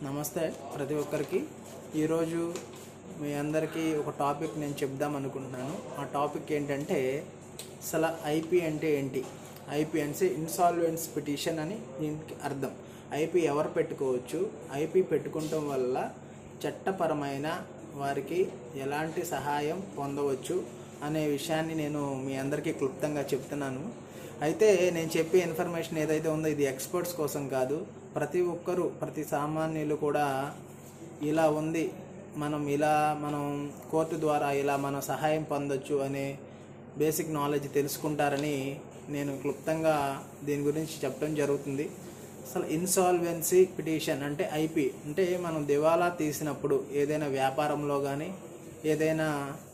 నమస్తే ప్రతి ఒక్కరికి ఈరోజు మీ అందరికీ ఒక టాపిక్ నేను చెప్దాం అనుకుంటున్నాను ఆ టాపిక్ ఏంటంటే అసలు ఐపీ అంటే ఏంటి ఐపీ అంటే ఇన్సాల్వెన్స్ పిటిషన్ అని దీనికి అర్థం ఐపీ ఎవరు పెట్టుకోవచ్చు ఐపీ పెట్టుకోవటం వల్ల చట్టపరమైన వారికి ఎలాంటి సహాయం పొందవచ్చు అనే విషయాన్ని నేను మీ అందరికీ క్లుప్తంగా చెప్తున్నాను అయితే నేను చెప్పే ఇన్ఫర్మేషన్ ఏదైతే ఉందో ఇది ఎక్స్పర్ట్స్ కోసం కాదు ప్రతి ఒక్కరూ ప్రతి సామాన్యులు కూడా ఇలా ఉంది మనం ఇలా మనం కోర్టు ద్వారా ఇలా మనం సహాయం పొందొచ్చు అనే బేసిక్ నాలెడ్జ్ తెలుసుకుంటారని నేను క్లుప్తంగా దీని గురించి చెప్పడం జరుగుతుంది అసలు ఇన్సాల్వెన్సీ పిటిషన్ అంటే ఐపీ అంటే మనం దివాలా తీసినప్పుడు ఏదైనా వ్యాపారంలో కానీ ఏదైనా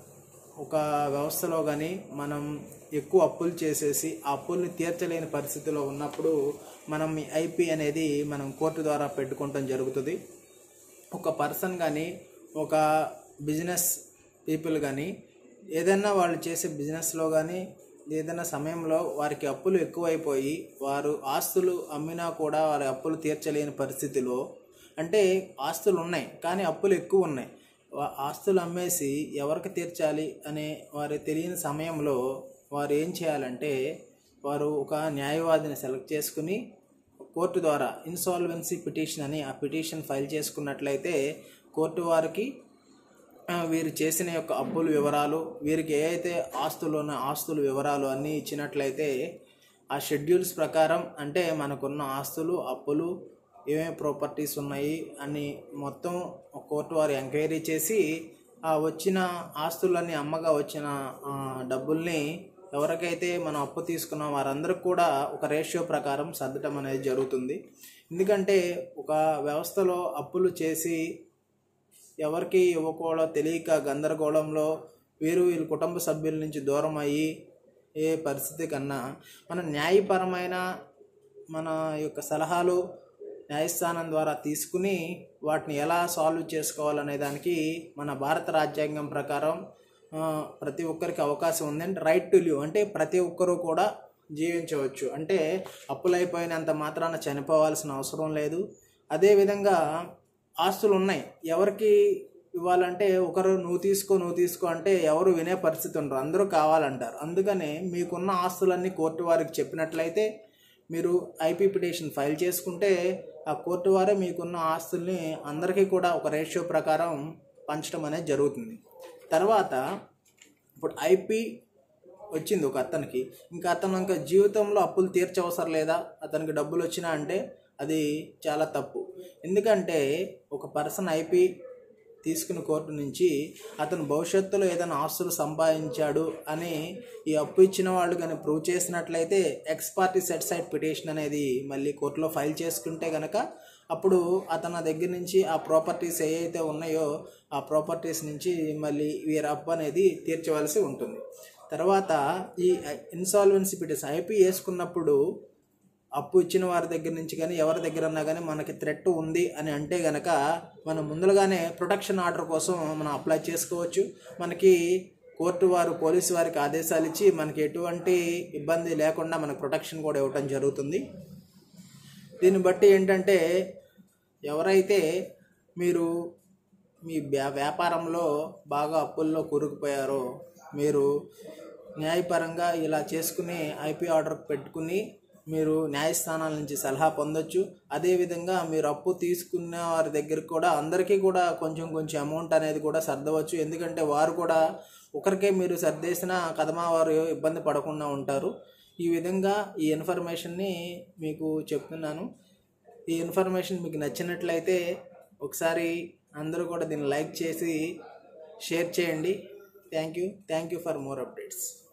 ఒక వ్యవస్థలో కానీ మనం ఎక్కువ అప్పులు చేసేసి ఆ అప్పుల్ని తీర్చలేని పరిస్థితిలో ఉన్నప్పుడు మనం ఈ ఐపీ అనేది మనం కోర్టు ద్వారా పెట్టుకోవటం జరుగుతుంది ఒక పర్సన్ కానీ ఒక బిజినెస్ పీపుల్ కానీ ఏదైనా వాళ్ళు చేసే బిజినెస్లో కానీ ఏదైనా సమయంలో వారికి అప్పులు ఎక్కువైపోయి వారు ఆస్తులు అమ్మినా కూడా వారి అప్పులు తీర్చలేని పరిస్థితిలో అంటే ఆస్తులు ఉన్నాయి కానీ అప్పులు ఎక్కువ ఉన్నాయి వా- ఆస్తులు అమ్మేసి ఎవరికి తీర్చాలి అనే వారి తెలియని సమయంలో వారు ఏం చేయాలంటే వారు ఒక న్యాయవాదిని సెలెక్ట్ చేసుకుని కోర్టు ద్వారా ఇన్సాల్వెన్సీ పిటిషన్ అని ఆ పిటిషన్ ఫైల్ చేసుకున్నట్లయితే కోర్టు వారికి ఆ, వీరు చేసిన యొక్క అప్పుల వివరాలు వీరికి ఏ అయితే ఆస్తులు ఉన్న ఆస్తుల వివరాలు అన్నీ ఇచ్చినట్లయితే ఆ షెడ్యూల్స్ ప్రకారం అంటే మనకున్న ఆస్తులు అప్పులు ఏమేమి ప్రాపర్టీస్ ఉన్నాయి అని మొత్తం కోర్టు వారు ఎంక్వైరీ చేసి ఆ వచ్చిన ఆస్తులన్నీ అమ్మగా వచ్చిన ఆ, డబ్బుల్ని ఎవరికైతే మనం అప్పు తీసుకున్నాం వారందరికి కూడా ఒక రేషియో ప్రకారం సర్దటం అనేది జరుగుతుంది ఎందుకంటే ఒక వ్యవస్థలో అప్పులు చేసి ఎవరికి ఇవ్వకూడదో తెలియక గందరగోళంలో వీరు వీళ్ళ కుటుంబ సభ్యుల నుంచి దూరం అయ్యి ఏ పరిస్థితి కన్నా మన న్యాయపరమైన మన యొక్క సలహాలు న్యాయస్థానం ద్వారా తీసుకుని వాటిని ఎలా సాల్వ్ చేసుకోవాలనే దానికి మన భారత రాజ్యాంగం ప్రకారం ఆ, ప్రతి ఒక్కరికి అవకాశం ఉంది అంటే రైట్ టు లివ్ అంటే ప్రతి ఒక్కరూ కూడా జీవించవచ్చు అంటే అప్పులైపోయినంత మాత్రాన చనిపోవాల్సిన అవసరం లేదు అదేవిధంగా ఆస్తులు ఉన్నాయి ఎవరికి ఇవ్వాలంటే ఒకరు నువ్వు తీసుకో నువ్వు తీసుకో అంటే ఎవరు వినే పరిస్థితి ఉండరు అందరూ కావాలంటారు అందుకనే మీకున్న ఆస్తులన్నీ కోర్టు వారికి చెప్పినట్లయితే మీరు ఐపీ పిటిషన్ ఫైల్ చేసుకుంటే ఆ కోర్టు వారే మీకున్న ఆస్తుల్ని అందరికీ కూడా ఒక రేషియో ప్రకారం పంచడం అనేది జరుగుతుంది తర్వాత ఇప్పుడు ఐపీ వచ్చింది ఒక అతనికి ఇంకా అతను ఇంకా జీవితంలో అప్పులు తీర్చవసరం లేదా అతనికి డబ్బులు వచ్చినా అంటే అది చాలా తప్పు ఎందుకంటే ఒక పర్సన్ ఐపీ తీసుకున్న కోర్టు నుంచి అతను భవిష్యత్తులో ఏదైనా ఆస్తులు సంపాదించాడు అని ఈ అప్పు ఇచ్చిన వాళ్ళు కానీ ప్రూవ్ చేసినట్లయితే ex parte set side petition అనేది మళ్ళీ కోర్టులో ఫైల్ చేసుకుంటే కనుక అప్పుడు అతని దగ్గర నుంచి ఆ ప్రాపర్టీస్ ఏవైతే ఉన్నాయో ఆ ప్రాపర్టీస్ నుంచి మళ్ళీ వీరి అప్పు అనేది తీర్చవలసి ఉంటుంది తర్వాత ఈ ఇన్సాల్వెన్సీ పిటిషన్ ఐపీ వేసుకున్నప్పుడు అప్పు ఇచ్చిన వారి దగ్గర నుంచి కానీ ఎవరి దగ్గర ఉన్నా కానీ మనకి థ్రెట్ ఉంది అని అంటే గనక మనం ముందుగానే ప్రొటెక్షన్ ఆర్డర్ కోసం మనం అప్లై చేసుకోవచ్చు మనకి కోర్టు వారు పోలీసు వారికి ఆదేశాలు ఇచ్చి మనకి ఎటువంటి ఇబ్బంది లేకుండా మనకు ప్రొటెక్షన్ కూడా ఇవ్వటం జరుగుతుంది దీన్ని బట్టి ఏంటంటే ఎవరైతే మీరు మీ వ్యా వ్యాపారంలో బాగా అప్పుల్లో కూరుకుపోయారో మీరు న్యాయపరంగా ఇలా చేసుకుని ఐపీ ఆర్డర్ పెట్టుకుని మీరు న్యాయస్థానాల నుంచి సలహా పొందొచ్చు అదేవిధంగా మీరు అప్పు తీసుకున్న వారి దగ్గర కూడా అందరికీ కూడా కొంచెం కొంచెం అమౌంట్ అనేది కూడా సర్దవచ్చు ఎందుకంటే వారు కూడా ఒకరికే మీరు సర్దేసిన కదమా వారు ఇబ్బంది పడకుండా ఉంటారు ఈ విధంగా ఈ ఇన్ఫర్మేషన్ని మీకు చెప్తున్నాను ఈ ఇన్ఫర్మేషన్ మీకు నచ్చినట్లయితే ఒకసారి అందరూ కూడా దీన్ని లైక్ చేసి షేర్ చేయండి thank you thank you for more updates